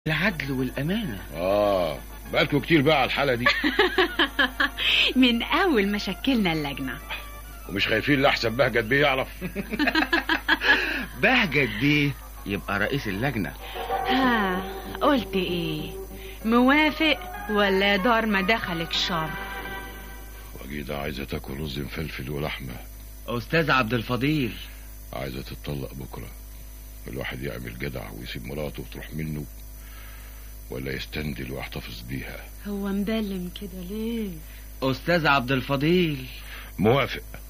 العدل والأمانة اه بقالكوا كتير بقى على الحالة دي من أول ما شكلنا اللجنة ومش خايفين لأحسن بهجت بيه يعرف بهجت بيه يبقى رئيس اللجنة ها قلت إيه موافق ولا دار ما دخلك شر وجيدة عايزة تاكل رز مفلفل ولحمة أستاذ عبد الفضيل عايزة تتطلق بكرة الواحد يعمل جدع ويسيب مراته وتروح منه ولا يستندل ويحتفظ بيها هو مبلم كده ليه أستاذ عبد الفضيل موافق